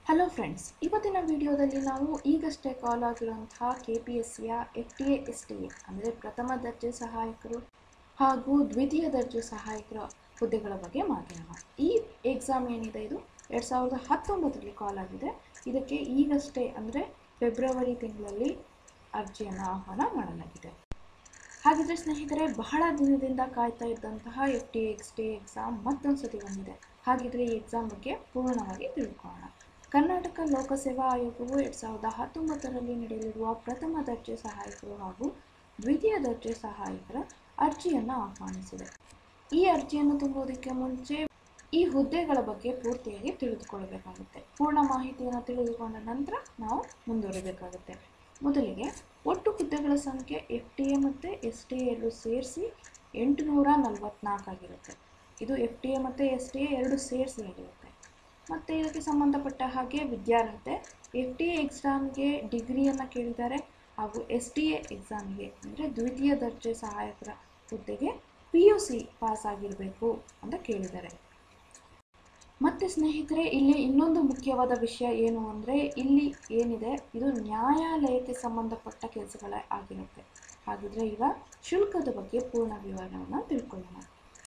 hello friends ಇವತ್ತಿನ ವಿಡಿಯೋದಲ್ಲಿ ನಾವು ಈಗಷ್ಟೇ ಕಾಲ್ ಆಗಿರುವಂತಹ ಕೆ ಪಿ ಎಸ್ ಸಿಯ F T A S T A ಅಂದರೆ ಪ್ರಥಮ ದರ್ಜೆ ಸಹಾಯಕರು ಹಾಗೂ ದ್ವಿತೀಯ ದರ್ಜೆ ಸಹಾಯಕರ ಹುದ್ದೆಗಳ ಬಗ್ಗೆ ಮಾತಾಡೋಣ ಈ ಎಕ್ಸಾಮ್ ಏನಿದೆ ಇದು ಎರಡು ಸಾವಿರದ ಹತ್ತೊಂಬತ್ತರಲ್ಲಿ ಕಾಲ್ ಆಗಿದೆ ಇದಕ್ಕೆ ಈಗಷ್ಟೇ ಅಂದರೆ ಫೆಬ್ರವರಿ ತಿಂಗಳಲ್ಲಿ ಅರ್ಜಿಯನ್ನು ಆಹ್ವಾನ ಮಾಡಲಾಗಿದೆ ಹಾಗಿದ್ರೆ ಸ್ನೇಹಿತರೆ ಬಹಳ ದಿನದಿಂದ ಕಾಯ್ತಾ ಇದ್ದಂತಹ F T X T exam ಮತ್ತೊಂದು ಸತಿ ಬಂದಿದೆ ಹಾಗಿದ್ರೆ ಈ ಎಕ್ಸಾಮ್ ಬಗ್ಗೆ ಪೂರ್ಣವಾಗಿ ತಿಳ್ಕೊಳ್ಳೋಣ ಕರ್ನಾಟಕ ಲೋಕಸೇವಾ ಆಯೋಗವು ಎರಡು ಸಾವಿರದ ಹತ್ತೊಂಬತ್ತರಲ್ಲಿ ನಡೆಯಲಿರುವ ಪ್ರಥಮ ದರ್ಜೆ ಸಹಾಯಕರು ಹಾಗೂ ದ್ವಿತೀಯ ದರ್ಜೆ ಸಹಾಯಕರ ಅರ್ಜಿಯನ್ನು ಆಹ್ವಾನಿಸಿದೆ ಈ ಅರ್ಜಿಯನ್ನು ತುಂಬುವುದಕ್ಕೆ ಮುಂಚೆ ಈ ಹುದ್ದೆಗಳ ಬಗ್ಗೆ ಪೂರ್ತಿಯಾಗಿ ತಿಳಿದುಕೊಳ್ಳಬೇಕಾಗುತ್ತೆ ಪೂರ್ಣ ಮಾಹಿತಿಯನ್ನು ತಿಳಿದುಕೊಂಡ ನಂತರ ನಾವು ಮುಂದುವರಿಬೇಕಾಗುತ್ತೆ ಮೊದಲಿಗೆ ಒಟ್ಟು ಹುದ್ದೆಗಳ ಸಂಖ್ಯೆ ಎಫ್ ಟಿ ಎ ಮತ್ತು ಎಸ್ ಟಿ ಎ ಎರಡು ಸೇರಿಸಿ ಎಂಟುನೂರ ನಲವತ್ನಾಲ್ಕಾಗಿರುತ್ತೆ ಇದು ಎಫ್ ಟಿ ಎ ಮತ್ತು ಎಸ್ ಟಿ ಎ ಎರಡು ಸೇರಿಸಿ ಆಗಿರುತ್ತೆ ಮತ್ತು ಇದಕ್ಕೆ ಸಂಬಂಧಪಟ್ಟ ಹಾಗೆ ವಿದ್ಯಾರ್ಹತೆ ಎಫ್ ಟಿ ಎ ಎಕ್ಸಾಮ್ಗೆ ಡಿಗ್ರಿಯನ್ನು ಕೇಳಿದ್ದಾರೆ ಹಾಗೂ ಎಸ್ ಟಿ ಎ ಎಕ್ಸಾಮ್ಗೆ ಅಂದರೆ ದ್ವಿತೀಯ ದರ್ಜೆ ಸಹಾಯಕರ ಹುದ್ದೆಗೆ ಪಿ ಯು ಸಿ ಪಾಸ್ ಆಗಿರಬೇಕು ಅಂತ ಕೇಳಿದ್ದಾರೆ ಮತ್ತು ಸ್ನೇಹಿತರೆ ಇಲ್ಲಿ ಇನ್ನೊಂದು ಮುಖ್ಯವಾದ ವಿಷಯ ಏನು ಅಂದರೆ ಇಲ್ಲಿ ಏನಿದೆ ಇದು ನ್ಯಾಯಾಲಯಕ್ಕೆ ಸಂಬಂಧಪಟ್ಟ ಕೆಲಸಗಳೇ ಆಗಿರುತ್ತೆ ಹಾಗಿದ್ರೆ ಈಗ ಶುಲ್ಕದ ಬಗ್ಗೆ ಪೂರ್ಣ ವಿವರವನ್ನು ತಿಳ್ಕೊಳ್ಳೋಣ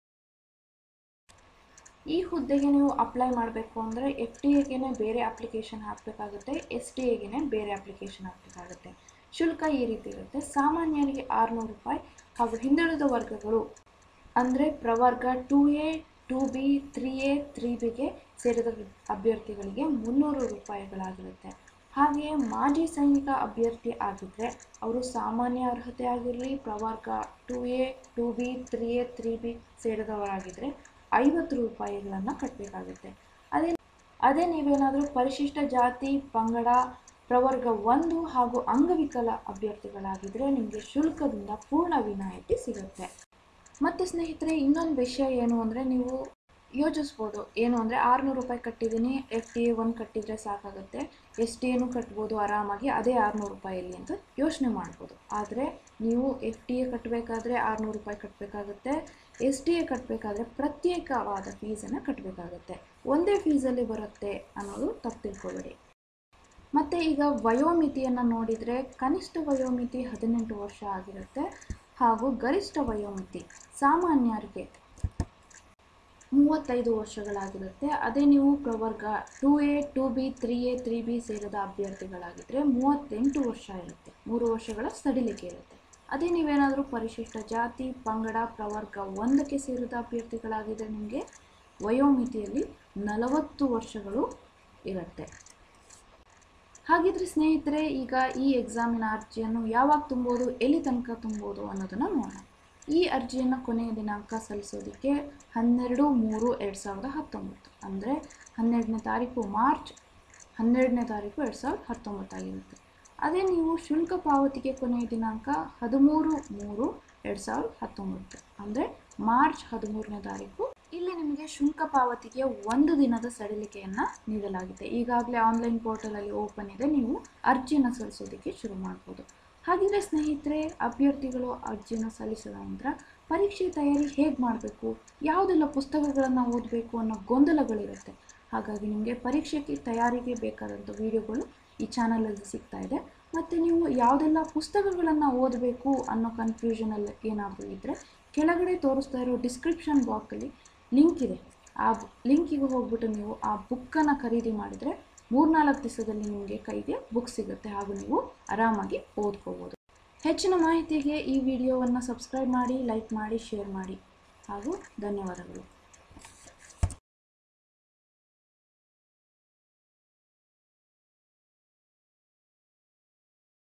ಈ ಹುದ್ದೆಗೆ ನೀವು ಅಪ್ಲೈ ಮಾಡಬೇಕು ಅಂದರೆ ಎಫ್ ಟಿ ಎಗೆನೆ ಬೇರೆ ಅಪ್ಲಿಕೇಶನ್ ಹಾಕಬೇಕಾಗುತ್ತೆ ಎಸ್ ಟಿ ಎಗೆನೆ ಬೇರೆ ಅಪ್ಲಿಕೇಶನ್ ಹಾಕಬೇಕಾಗುತ್ತೆ ಶುಲ್ಕ ಈ ರೀತಿ ಇರುತ್ತೆ ಸಾಮಾನ್ಯರಿಗೆ ಆರುನೂರು ರೂಪಾಯಿ ಹಾಗೂ ಹಿಂದುಳಿದ ವರ್ಗಗಳು ಅಂದರೆ ಪ್ರವರ್ಗ two A two B three A three ಬಿಗೆ ಸೇರಿದ ಅಭ್ಯರ್ಥಿಗಳಿಗೆ ಮುನ್ನೂರು ರೂಪಾಯಿಗಳಾಗಿರುತ್ತೆ ಹಾಗೆಯೇ ಮಾಜಿ ಸೈನಿಕ ಅಭ್ಯರ್ಥಿ ಆಗಿದ್ದರೆ ಅವರು ಸಾಮಾನ್ಯ ಅರ್ಹತೆ ಆಗಿರಲಿ ಪ್ರವರ್ಗ two A two B three A three B ಸೇರಿದವರಾಗಿದ್ದರೆ ಐವತ್ತು ರೂಪಾಯಿಗಳನ್ನು ಕಟ್ಟಬೇಕಾಗುತ್ತೆ ಅದೇ ಅದೇ ನೀವೇನಾದರೂ ಪರಿಶಿಷ್ಟ ಜಾತಿ ಪಂಗಡ ಪ್ರವರ್ಗ ಒಂದು ಹಾಗೂ ಅಂಗವಿಕಲ ಅಭ್ಯರ್ಥಿಗಳಾಗಿದ್ದರೆ ನಿಮಗೆ ಶುಲ್ಕದಿಂದ ಪೂರ್ಣ ವಿನಾಯಿತಿ ಸಿಗುತ್ತೆ ಮತ್ತು ಸ್ನೇಹಿತರೆ ಇನ್ನೊಂದು ವಿಷಯ ಏನು ಅಂದರೆ ನೀವು ಯೋಚಿಸ್ಬೋದು ಏನು ಅಂದರೆ ಆರುನೂರು ರೂಪಾಯಿ ಕಟ್ಟಿದ್ದೀನಿ ಎಫ್ ಟಿ ಎ ಒಂದು ಕಟ್ಟಿದರೆ ಸಾಕಾಗುತ್ತೆ ಎಸ್ ಟಿ ಎನೂ ಕಟ್ಬೋದು ಆರಾಮಾಗಿ ಅದೇ ಆರುನೂರು ರೂಪಾಯಲ್ಲಿ ಅಂತ ಯೋಚನೆ ಮಾಡ್ಬೋದು ಆದರೆ ನೀವು ಎಫ್ ಟಿ ಎ ಕಟ್ಟಬೇಕಾದ್ರೆ ಆರುನೂರು ರೂಪಾಯಿ ಕಟ್ಟಬೇಕಾಗುತ್ತೆ ಎಸ್ ಟಿ ಎ ಕಟ್ಟಬೇಕಾದ್ರೆ ಪ್ರತ್ಯೇಕವಾದ ಫೀಸನ್ನು ಕಟ್ಟಬೇಕಾಗುತ್ತೆ ಒಂದೇ ಫೀಸಲ್ಲಿ ಬರುತ್ತೆ ಅನ್ನೋದು ತಪ್ಪು ತಿಳ್ಕೊಬೇಡಿ ಮತ್ತು ಈಗ ವಯೋಮಿತಿಯನ್ನು ನೋಡಿದರೆ ಕನಿಷ್ಠ ವಯೋಮಿತಿ ಹದಿನೆಂಟು ವರ್ಷ ಆಗಿರುತ್ತೆ ಹಾಗೂ ಗರಿಷ್ಠ ವಯೋಮಿತಿ ಸಾಮಾನ್ಯರಿಗೆ ಮೂವತ್ತೈದು ವರ್ಷಗಳಾಗಿರುತ್ತೆ ಅದೇ ನೀವು ಪ್ರವರ್ಗ two A two B three A three B ಸೇರಿದ ಅಭ್ಯರ್ಥಿಗಳಾಗಿದ್ದರೆ ಮೂವತ್ತೆಂಟು ವರ್ಷ ಇರುತ್ತೆ ಮೂರು ವರ್ಷಗಳ ಸಡಿಲಿಕೆ ಇರುತ್ತೆ ಅದೇ ನೀವೇನಾದರೂ ಪರಿಶಿಷ್ಟ ಜಾತಿ ಪಂಗಡ ಪ್ರವರ್ಗ ಒಂದಕ್ಕೆ ಸೇರಿದ ಅಭ್ಯರ್ಥಿಗಳಾಗಿದ್ದರೆ ನಿಮಗೆ ವಯೋಮಿತಿಯಲ್ಲಿ ನಲವತ್ತು ವರ್ಷಗಳು ಇರುತ್ತೆ ಹಾಗಿದ್ರೆ ಸ್ನೇಹಿತರೆ ಈಗ ಈ ಎಕ್ಸಾಮಿನ ಅರ್ಜಿಯನ್ನು ಯಾವಾಗ ತುಂಬೋದು ಎಲ್ಲಿ ತನಕ ತುಂಬೋದು ಅನ್ನೋದನ್ನು ನೋಡೋಣ ಈ ಅರ್ಜಿಯನ್ನು ಕೊನೆಯ ದಿನಾಂಕ ಸಲ್ಲಿಸೋದಕ್ಕೆ ಹನ್ನೆರಡು ಮೂರು ಎರಡು ಸಾವಿರದ ಹತ್ತೊಂಬತ್ತು ಅಂದರೆ ಹನ್ನೆರಡನೇ ತಾರೀಕು ಮಾರ್ಚ್ ಹನ್ನೆರಡನೇ ತಾರೀಕು ಎರಡು ಸಾವಿರದ ಹತ್ತೊಂಬತ್ತಾಗಿರುತ್ತೆ ಅದೇ ನೀವು ಶುಲ್ಕ ಪಾವತಿಗೆ ಕೊನೆಯ ದಿನಾಂಕ ಹದಿಮೂರು ಮೂರು ಎರಡು ಸಾವಿರದ ಹತ್ತೊಂಬತ್ತು ಅಂದರೆ ಮಾರ್ಚ್ ಹದಿಮೂರನೇ ತಾರೀಕು ಇಲ್ಲಿ ನಿಮಗೆ ಶುಲ್ಕ ಪಾವತಿಗೆ ಒಂದು ದಿನದ ಸಡಿಲಿಕೆಯನ್ನು ನೀಡಲಾಗಿದೆ ಈಗಾಗಲೇ ಆನ್ಲೈನ್ ಪೋರ್ಟಲಲ್ಲಿ ಓಪನ್ ಇದೆ ನೀವು ಅರ್ಜಿಯನ್ನು ಸಲ್ಲಿಸೋದಕ್ಕೆ ಶುರು ಮಾಡ್ಬೋದು ಹಾಗಿದ್ರೆ ಸ್ನೇಹಿತರೆ ಅಭ್ಯರ್ಥಿಗಳು ಅರ್ಜಿಯನ್ನು ಸಲ್ಲಿಸಿದ ನಂತರ ಪರೀಕ್ಷೆ ತಯಾರಿ ಹೇಗೆ ಮಾಡಬೇಕು ಯಾವುದೆಲ್ಲ ಪುಸ್ತಕಗಳನ್ನು ಓದಬೇಕು ಅನ್ನೋ ಗೊಂದಲಗಳಿರುತ್ತೆ ಹಾಗಾಗಿ ನಿಮಗೆ ಪರೀಕ್ಷೆಗೆ ತಯಾರಿಗೆ ಬೇಕಾದಂಥ ವಿಡಿಯೋಗಳು ಈ ಚಾನಲಲ್ಲಿ ಸಿಗ್ತಾ ಇದೆ ಮತ್ತು ನೀವು ಯಾವುದೆಲ್ಲ ಪುಸ್ತಕಗಳನ್ನು ಓದಬೇಕು ಅನ್ನೋ ಕನ್ಫ್ಯೂಷನಲ್ಲಿ ಏನಾದರೂ ಇದ್ದರೆ ಕೆಳಗಡೆ ತೋರಿಸ್ತಾ ಇರೋ ಡಿಸ್ಕ್ರಿಪ್ಷನ್ ಬಾಕ್ಸಲ್ಲಿ ಲಿಂಕ್ ಇದೆ ಆ ಲಿಂಕಿಗೆ ಹೋಗ್ಬಿಟ್ಟು ನೀವು ಆ ಬುಕ್ಕನ್ನು ಖರೀದಿ ಮಾಡಿದರೆ ಮೂರ್ನಾಲ್ಕು ದಿವಸದಲ್ಲಿ ನಿಮಗೆ ಕೈಗೆ ಬುಕ್ ಸಿಗುತ್ತೆ ಹಾಗೂ ನೀವು ಆರಾಮಾಗಿ ಓದ್ಕೋಬೋದು ಹೆಚ್ಚಿನ ಮಾಹಿತಿಗೆ ಈ ವಿಡಿಯೋವನ್ನು ಸಬ್ಸ್ಕ್ರೈಬ್ ಮಾಡಿ ಲೈಕ್ ಮಾಡಿ ಶೇರ್ ಮಾಡಿ ಹಾಗೂ ಧನ್ಯವಾದಗಳು